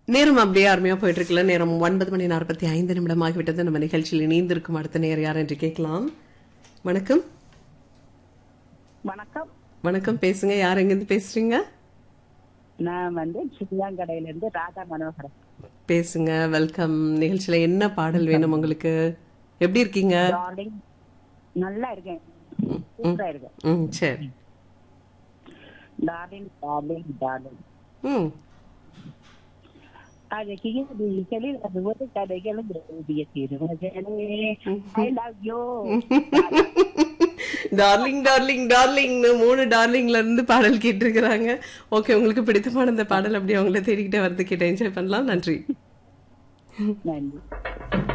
நேரம் அப்படியே அருமையா போயிட்டு இருக்குல்ல நேரம் ஒன்பது மணி நாற்பத்தி ஐந்து நிமிடம் ஆகிவிட்டது நம்ம நிகழ்ச்சியில் இணைந்திருக்கும் அடுத்த நேரம் யார் என்று கேட்கலாம் வணக்கம் வணக்கம் வணக்கம் பேசுங்க யார் எங்கிருந்து பேசுறீங்க நான் வந்து சிங்காங்கடையில இருந்து ராதா மனோகரன் பேசுங்க வெல்கம் நிகழ்ச்சியில என்ன பாடல் வேணும் உங்களுக்கு எப்படி இருக்கீங்க டார்லிங் நல்லா இருக்கேன் சூப்பரா இருக்கேன் ம் சரி டார்லிங் டார்லிங் டார்லிங் ம் அழகிய வீட்டில் அது ஒரு கதைகளும் எழுதிய திருமகளே I love you darling darling டார்லிங்னு மூணு டார்லிங்ல இருந்து பாடல் கேட்டிருக்கிறாங்க ஓகே உங்களுக்கு பிடித்தமான இந்த பாடல் அப்படியே உங்களை தேடிக்கிட்டே வரது கேட்ட என்ஜாய் பண்ணலாம் நன்றி நன்றி